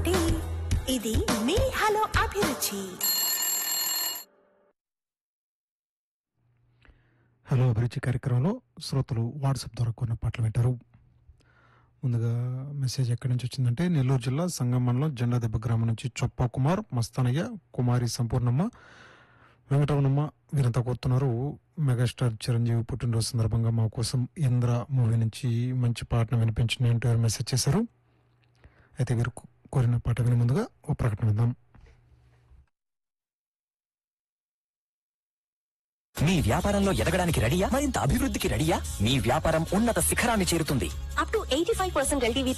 కాబట్టి ఇది మీ హలో అభిరుచి హలో అభిరుచి కార్యక్రమంలో శ్రోతలు వాట్సాప్ ద్వారా కొన్ని పాటలు వింటారు ముందుగా మెసేజ్ ఎక్కడి నుంచి వచ్చిందంటే నెల్లూరు జిల్లా సంగం మండలం జెండా దెబ్బ గ్రామం నుంచి చొప్పా కుమార్ మస్తానయ్య కుమారి సంపూర్ణమ్మ వెంకటరమణమ్మ వీరంతా కోరుతున్నారు మెగాస్టార్ చిరంజీవి పుట్టినరోజు సందర్భంగా మా కోసం ఇంద్ర మూవీ నుంచి మంచి పాటను వినిపించిన అంటూ ఎవరు మెసేజ్ చేశారు అయితే వీరు కోరిన పాట విని ముందుగా ఓ ప్రకటన విందాం మీ వ్యాపారంలో ఎదగడానికి రెడీయా మరింత అభివృద్ధికి రెడీయా మీ వ్యాపారం ఉన్నత శిఖరాన్ని చేరుతుంది up to eighty five percent LTV